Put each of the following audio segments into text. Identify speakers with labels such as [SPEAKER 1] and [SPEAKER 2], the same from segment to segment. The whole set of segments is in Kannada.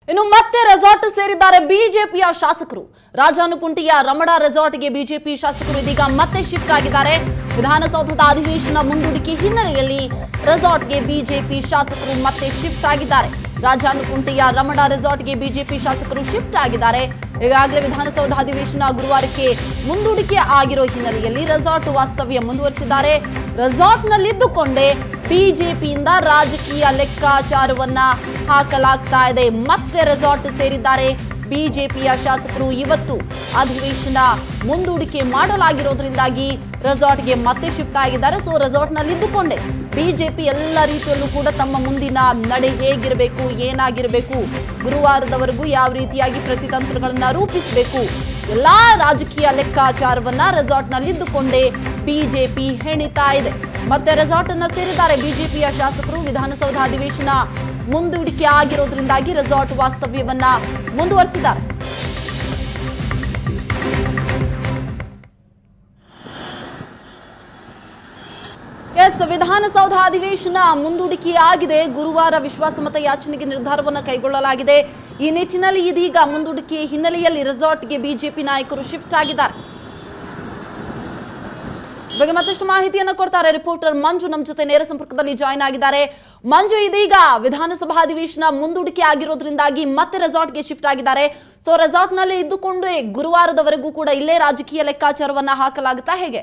[SPEAKER 1] ಇನ್ನು ಮತ್ತೆ ರೆಸಾರ್ಟ್ ಸೇರಿದ್ದಾರೆ ಬಿಜೆಪಿಯ ಶಾಸಕರು ರಾಜಾನುಕುಂಟಿಯ ರಮಣ ರೆಸಾರ್ಟ್ಗೆ ಬಿಜೆಪಿ ಶಾಸಕರು ಇದೀಗ ಮತ್ತೆ ಶಿಫ್ಟ್ ಆಗಿದ್ದಾರೆ ವಿಧಾನಸೌಧದ ಅಧಿವೇಶನ ಮುಂದೂಡಿಕೆ ಹಿನ್ನೆಲೆಯಲ್ಲಿ ರೆಸಾರ್ಟ್ಗೆ ಬಿಜೆಪಿ ಶಾಸಕರು ಮತ್ತೆ ಶಿಫ್ಟ್ ಆಗಿದ್ದಾರೆ ರಾಜಾನುಕುಂಟಿಯ ರಮಣ ರೆಸಾರ್ಟ್ಗೆ ಬಿಜೆಪಿ ಶಾಸಕರು ಶಿಫ್ಟ್ ಆಗಿದ್ದಾರೆ ಈಗಾಗಲೇ ವಿಧಾನಸೌಧ ಅಧಿವೇಶನ ಗುರುವಾರಕ್ಕೆ ಮುಂದೂಡಿಕೆ ಆಗಿರೋ ಹಿನ್ನೆಲೆಯಲ್ಲಿ ರೆಸಾರ್ಟ್ ವಾಸ್ತವ್ಯ ಮುಂದುವರಿಸಿದ್ದಾರೆ ರೆಸಾರ್ಟ್ನಲ್ಲಿದ್ದುಕೊಂಡೇ ಬಿಜೆಪಿಯಿಂದ ರಾಜಕೀಯ ಲೆಕ್ಕಾಚಾರವನ್ನ ಹಾಕಲಾಗ್ತಾ ಇದೆ ಮತ್ತೆ ರೆಸಾರ್ಟ್ ಸೇರಿದ್ದಾರೆ ಬಿಜೆಪಿಯ ಶಾಸಕರು ಇವತ್ತು ಅಧಿವೇಶನ ಮುಂದೂಡಿಕೆ ಮಾಡಲಾಗಿರೋದ್ರಿಂದಾಗಿ ರೆಸಾರ್ಟ್ಗೆ ಮತ್ತೆ ಶಿಫ್ಟ್ ಆಗಿದ್ದಾರೆ ಸೊ ರೆಸಾರ್ಟ್ನಲ್ಲಿದ್ದುಕೊಂಡೇ ಬಿಜೆಪಿ ಎಲ್ಲ ರೀತಿಯಲ್ಲೂ ಕೂಡ ತಮ್ಮ ಮುಂದಿನ ನಡೆ ಹೇಗಿರಬೇಕು ಏನಾಗಿರಬೇಕು ಗುರುವಾರದವರೆಗೂ ಯಾವ ರೀತಿಯಾಗಿ ಪ್ರತಿತಂತ್ರಗಳನ್ನ ರೂಪಿಸಬೇಕು ಎಲ್ಲಾ ರಾಜಕೀಯ ಲೆಕ್ಕಾಚಾರವನ್ನ ರೆಸಾರ್ಟ್ನಲ್ಲಿದ್ದುಕೊಂಡೇ ಬಿಜೆಪಿ ಹೆಣಿತಾ ಇದೆ ಮತ್ತೆ ರೆಸಾರ್ಟ್ ಅನ್ನ ಸೇರಿದ್ದಾರೆ ಬಿಜೆಪಿಯ ಶಾಸಕರು ವಿಧಾನಸೌಧ ಅಧಿವೇಶನ ಮುಂದೂಡಿಕೆ ಆಗಿರೋದ್ರಿಂದಾಗಿ ರೆಸಾರ್ಟ್ ವಾಸ್ತವ್ಯವನ್ನ ಮುಂದುವರಿಸಿದ್ದಾರೆ ಎಸ್ ವಿಧಾನಸೌಧ ಅಧಿವೇಶನ ಮುಂದೂಡಿಕೆ ಆಗಿದೆ ಗುರುವಾರ ವಿಶ್ವಾಸಮತ ಯಾಚನೆಗೆ ನಿರ್ಧಾರವನ್ನು ಕೈಗೊಳ್ಳಲಾಗಿದೆ ಈ ನಿಟ್ಟಿನಲ್ಲಿ ಇದೀಗ ಮುಂದೂಡಿಕೆ ಹಿನ್ನೆಲೆಯಲ್ಲಿ ರೆಸಾರ್ಟ್ಗೆ ಬಿಜೆಪಿ ನಾಯಕರು ಶಿಫ್ಟ್ ಆಗಿದ್ದಾರೆ ಬಗ್ಗೆ ಮತ್ತಷ್ಟು ಮಾಹಿತಿಯನ್ನು ಕೊಡ್ತಾರೆ ರಿಪೋರ್ಟರ್ ಮಂಜು ನಮ್ಮ ಜೊತೆ ನೇರ ಸಂಪರ್ಕದಲ್ಲಿ ಜಾಯ್ನ್ ಆಗಿದ್ದಾರೆ ಮಂಜು ಇದೀಗ ವಿಧಾನಸಭಾ ಅಧಿವೇಶನ ಮುಂದೂಡಿಕೆ ಆಗಿರೋದ್ರಿಂದಾಗಿ ಮತ್ತೆ ರೆಸಾರ್ಟ್ಗೆ ಶಿಫ್ಟ್ ಆಗಿದ್ದಾರೆ ಸೊ ರೆಸಾರ್ಟ್ನಲ್ಲಿ ಇದ್ದುಕೊಂಡು ಗುರುವಾರದವರೆಗೂ ಕೂಡ ಇಲ್ಲೇ ರಾಜಕೀಯ ಲೆಕ್ಕಾಚಾರವನ್ನ ಹಾಕಲಾಗುತ್ತಾ ಹೇಗೆ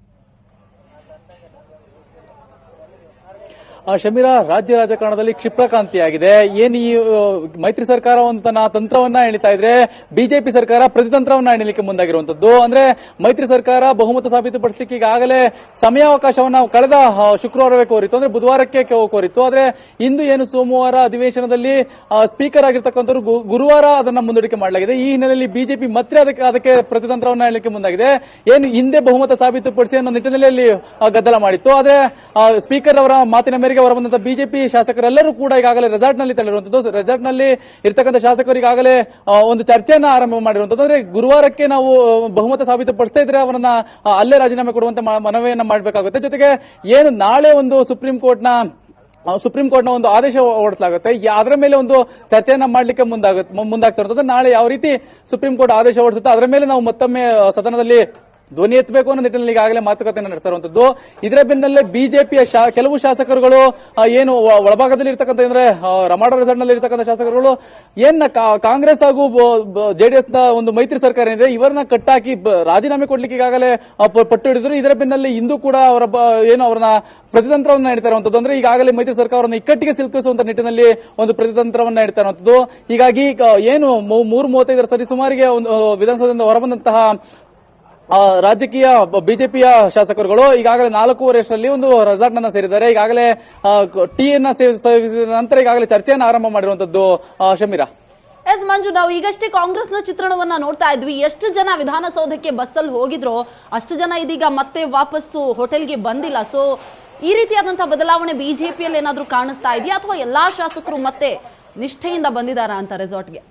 [SPEAKER 2] ಆ ಶಮೀರ ರಾಜ್ಯ ರಾಜಕಾರಣದಲ್ಲಿ ಕ್ಷಿಪ್ರಕ್ರಾಂತಿಯಾಗಿದೆ ಏನ್ ಈ ಆ, ಮೈತ್ರಿ ಸರ್ಕಾರ ಒಂದು ತನ್ನ ತಂತ್ರವನ್ನ ಎಣಿತಾ ಇದ್ರೆ ಬಿಜೆಪಿ ಸರ್ಕಾರ ಪ್ರತಿತಂತ್ರವನ್ನ ಎಣಿಲಿಕ್ಕೆ ಮುಂದಾಗಿರುವಂತದ್ದು ಅಂದ್ರೆ ಮೈತ್ರಿ ಸರ್ಕಾರ ಬಹುಮತ ಸಾಬೀತುಪಡಿಸಲಿಕ್ಕೆ ಈಗಾಗಲೇ ಸಮಯಾವಕಾಶವನ್ನ ಕಳೆದ ಆ, ಶುಕ್ರವಾರವೇ ಕೋರಿತ್ತು ಅಂದ್ರೆ ಬುಧವಾರಕ್ಕೆ ಕೋ- ಕೋರಿತ್ತು ಆದ್ರೆ ಇಂದು ಏನು ಸೋಮವಾರ ಅಧಿವೇಶನದಲ್ಲಿ ಆ, ಸ್ಪೀಕರ್ ಆಗಿರ್ತಕ್ಕಂಥವ್ರು ಗು- ಗುರುವಾರ ಅದನ್ನ ಮುಂದೂಡಿಕೆ ಮಾಡಲಾಗಿದೆ ಈ ಹಿನ್ನೆಲೆಯಲ್ಲಿ ಬಿಜೆಪಿ ಮತ್ತೆ ಅದಕ್ಕೆ ಅದಕ್ಕೆ ಪ್ರತಿತಂತ್ರವನ್ನ ಹೇಳಲಿಕ್ಕೆ ಮುಂದಾಗಿದೆ ಏನು ಹಿಂದೆ ಬಹುಮತ ಸಾಬೀತುಪಡಿಸಿ ಅನ್ನೋ ನಿಟ್ಟಿನಲ್ಲಿ ಅಲ್ಲಿ ಆ, ಗದ್ದಲ ಮಾಡಿತ್ತು ಆದ್ರೆ ಆ, ಸ್ಪೀಕರ್ ಅವರ ಮಾತಿನ ಮೇರೆಗೆ ಹೊರ ಬಂದಂತ ಬಿಜೆಪಿ ಶಾಸಕರೆಲ್ಲರೂ ಕೂಡ ಈಗಾಗಲೇ ರೆಸಾರ್ಟ್ ನಲ್ಲಿ ತೆರಳಿರುವಂತದ್ದು ರೆಸಾರ್ಟ್ ನಲ್ಲಿ ಇರ್ತಕ್ಕಂಥ ಶಾಸಕರು ಈಗಾಗಲೇ ಆ, ಒಂದು ಚರ್ಚೆಯನ್ನ ಆರಂಭ ಮಾಡಿರುವಂತದ್ದು ಅಂದ್ರೆ ಗುರುವಾರಕ್ಕೆ ನಾವು ಬಹುಮತ ಸಾಬೀತುಪಡಿಸ್ತಾ ಇದ್ರೆ ಅವರನ್ನ ಆ, ಅಲ್ಲೇ ರಾಜೀನಾಮೆ ಕೊಡುವಂತ ಮ- ಮನವಿಯನ್ನ ಮಾಡಬೇಕಾಗುತ್ತೆ ಜೊತೆಗೆ ಏನು ನಾಳೆ ಒಂದು ಸುಪ್ರೀಂ ಕೋರ್ಟ್ನ ಆ, ಸುಪ್ರೀಂ ಕೋರ್ಟ್ನ ಒಂದು ಆದೇಶ ಹೊರಡಿಸಲಾಗುತ್ತೆ ಯಾ- ಅದರ ಮೇಲೆ ಒಂದು ಚರ್ಚೆಯನ್ನ ಮಾಡಲಿಕ್ಕೆ ಮುಂದಾಗುತ್ತೆ ಮುಂದಾಗ್ತಿರ್ತದೆ ನಾಳೆ ಯಾವ ರೀತಿ ಸುಪ್ರೀಂ ಕೋರ್ಟ್ ಆದೇಶ ಹೊರಡಿಸುತ್ತೆ ಅದರ ಮೇಲೆ ನಾವು ಮತ್ತೊಮ್ಮೆ ಆ, ಸದನದಲ್ಲಿ ಧ್ವನಿ ಎತ್ತಬೇಕು ಅನ್ನೋ ನಿಟ್ಟಿನಲ್ಲಿ ಈಗಾಗಲೇ ಮಾತುಕತೆ ನಡೆಸಿರುವಂತದ್ದು ಇದರ ಬೆನ್ನಲ್ಲೇ ಬಿಜೆಪಿಯ ಕೆಲವು ಶಾಸಕರುಗಳು ಆ, ಏನು ಒ- ಒಳಭಾಗದಲ್ಲಿ ಇರ್ತಕ್ಕಂಥ ಅಂದ್ರೆ ಆ, ರಮಾಡ ರೆಸಾರ್ಟ್ ನಲ್ಲಿ ಇರ್ತಕ್ಕಂಥ ಶಾಸಕರುಗಳು ಏನ ಕಾ- ಕಾಂಗ್ರೆಸ್ ಹಾಗೂ ಜೆಡಿಎಸ್ ನ ಒಂದು ಮೈತ್ರಿ ಸರ್ಕಾರ ಏನಿದೆ ಇವರನ್ನ ಕಟ್ಟಾಕಿ ಬ- ರಾಜೀನಾಮೆ ಕೊಡ್ಲಿಕ್ಕೆ ಈಗಾಗಲೇ ಆ, ಪ- ಪಟ್ಟು ಹಿಡಿದ್ರು ಇದರ ಬೆನ್ನಲ್ಲೇ ಇಂದು ಕೂಡ ಅವರ ಬ- ಏನು ಅವರನ್ನ ಪ್ರತಿತಂತ್ರವನ್ನ ನೀಡ್ತಾ ಇರುವಂತದ್ದು ಅಂದ್ರೆ ಈಗಾಗಲೇ ಮೈತ್ರಿ ಸರ್ಕಾರವನ್ನು ಇಕ್ಕಟ್ಟಿಗೆ ಸಿಲುಕಿಸುವಂತ ನಿಟ್ಟಿನಲ್ಲಿ ಒಂದು ಪ್ರತಿತಂತ್ರವನ್ನ ನೀಡ್ತಾ ಇರುವಂತದ್ದು ಹೀಗಾಗಿ ಕ- ಏನು ಮೂ- ಮೂರು ಮೂವತ್ತೈದರ ಸರಿ ಸುಮಾರಿಗೆ ಒಂದು ಆ, ವಿಧಾನಸೌಧದಿಂದ ಹೊರಬಂದಂತಹ ಆ, ರಾಜಕೀಯ ಬಿಜೆಪಿಯ ಶಾಸಕರುಗಳು ಈಗಾಗಲೇ ನಾಲ್ಕೂವರೆಷ್ಟರಲ್ಲಿ ಒಂದು ರೆಸಾರ್ಟ್ ನನ್ನ ಸೇರಿದ್ದಾರೆ ಈಗಾಗಲೇ ಟೀ ಅನ್ನ ಸೇವಿ- ಸೇವಿಸಿದ ನಂತರ ಈಗಾಗಲೇ ಚರ್ಚೆಯನ್ನು ಆರಂಭ ಮಾಡಿರುವಂತದ್ದು ಆ, ಶಮೀರಾ
[SPEAKER 1] ಎಸ್ ಮಂಜು ನಾವು ಈಗಷ್ಟೇ ಕಾಂಗ್ರೆಸ್ನ ಚಿತ್ರಣವನ್ನ ನೋಡ್ತಾ ಇದ್ವಿ ಎಷ್ಟು ಜನ ವಿಧಾನಸೌಧಕ್ಕೆ ಬಸ್ಸಲ್ಲಿ ಹೋಗಿದ್ರೋ ಅಷ್ಟು ಜನ ಇದೀಗ ಮತ್ತೆ ವಾಪಸ್ಸು ಹೋಟೆಲ್ಗೆ ಬಂದಿಲ್ಲ ಸೊ ಈ ರೀತಿಯಾದಂತಹ ಬದಲಾವಣೆ ಬಿಜೆಪಿಯಲ್ಲಿ ಏನಾದ್ರೂ ಕಾಣಿಸ್ತಾ ಇದೆಯಾ ಅಥವಾ ಎಲ್ಲಾ ಶಾಸಕರು ಮತ್ತೆ ನಿಷ್ಠೆಯಿಂದ ಬಂದಿದ್ದಾರಾ ಅಂತ ರೆಸಾರ್ಟ್ಗೆ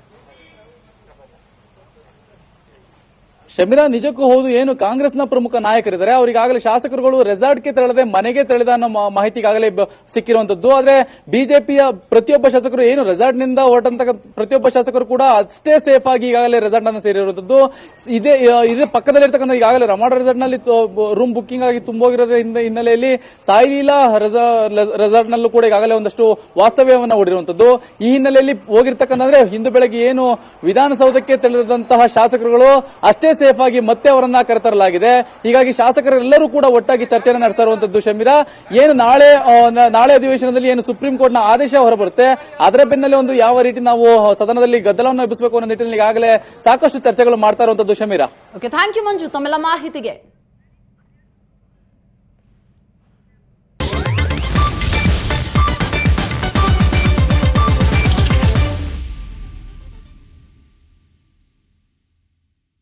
[SPEAKER 2] ಶಮೀರಾ ನಿಜಕ್ಕೂ ಹೌದು ಏನು ಕಾಂಗ್ರೆಸ್ನ ಪ್ರಮುಖ ನಾಯಕರಿದ್ದಾರೆ ಅವರಿಗಾಗಲೇ ಶಾಸಕರುಗಳು ರೆಸಾರ್ಟ್ಗೆ ತೆರಳದೆ ಮನೆಗೆ ತೆರಳಿದ ಅನ್ನೋ ಮಾ- ಮಾಹಿತಿ ಈಗಾಗಲೇ ಬ- ಸಿಕ್ಕಿರುವಂತದ್ದು ಆದ್ರೆ ಬಿಜೆಪಿಯ ಪ್ರತಿಯೊಬ್ಬ ಶಾಸಕರು ಏನು ರೆಸಾರ್ಟ್ ನಿಂದ ಹೊರಟಂತಕ್ಕಂಥ ಪ್ರತಿಯೊಬ್ಬ ಶಾಸಕರು ಕೂಡ ಅಷ್ಟೇ ಸೇಫ್ ಆಗಿ ಈಗಾಗಲೇ ರೆಸಾರ್ಟ್ ಅನ್ನು ಸೇರಿರುವಂತದ್ದು ಇದೇ ಇದೇ ಪಕ್ಕದಲ್ಲಿರ್ತಕ್ಕಂಥ ಈಗಾಗಲೇ ರಮಾಡ ರೆಸಾರ್ಟ್ ನಲ್ಲಿ ರೂಮ್ ಬುಕ್ಕಿಂಗ್ ಆಗಿ ತುಂಬೋಗಿರೋದ್ರ ಹಿನ್ನೆ- ಹಿನ್ನೆಲೆಯಲ್ಲಿ ಸಾಯಿಲೀಲಾ ರೆಸಾರ್ಟ್ ನಲ್ಲೂ ಕೂಡ ಈಗಾಗಲೇ ಒಂದಷ್ಟು ವಾಸ್ತವ್ಯವನ್ನ ಹೂಡಿರುವಂತದ್ದು ಈ ಹಿನ್ನೆಲೆಯಲ್ಲಿ ಹೋಗಿರ್ತಕ್ಕಂಥ ಅಂದ್ರೆ ಇಂದು ಬೆಳಗ್ಗೆ ಏನು ವಿಧಾನಸೌಧಕ್ಕೆ ತೆರಳಿದಂತಹ ಶಾಸಕರುಗಳು ಅಷ್ಟೇ ಸೇಫ್ ಆಗಿ ಮತ್ತೆ ಅವರನ್ನ ಕರೆತರಲಾಗಿದೆ ಹೀಗಾಗಿ ಶಾಸಕರೆಲ್ಲರೂ ಕೂಡ ಒಟ್ಟಾಗಿ ಚರ್ಚೆಯನ್ನು ನಡೆಸ್ತಾ ಇರುವಂತದ್ದು ಶಮೀರಾ ಏನು ನಾಳೆ ಆ, ನ- ನಾಳೆ ಅಧಿವೇಶನದಲ್ಲಿ ಏನು ಸುಪ್ರೀಂ ಕೋರ್ಟ್ನ ಆದೇಶ ಹೊರಬರುತ್ತೆ ಅದರ ಬೆನ್ನಲ್ಲೇ ಒಂದು ಯಾವ ರೀತಿ ನಾವು ಸದನದಲ್ಲಿ ಗದ್ದಲವನ್ನು ಎಬ್ಬಿಸಬೇಕು ಅನ್ನೋ ನಿಟ್ಟಿನಲ್ಲಿ ಈಗಾಗಲೇ ಸಾಕಷ್ಟು ಚರ್ಚೆಗಳು ಮಾಡ್ತಾ ಇರುವಂತದ್ದು Shameera
[SPEAKER 1] okay thank you Manju ತಮ್ಮೆಲ್ಲ ಮಾಹಿತಿಗೆ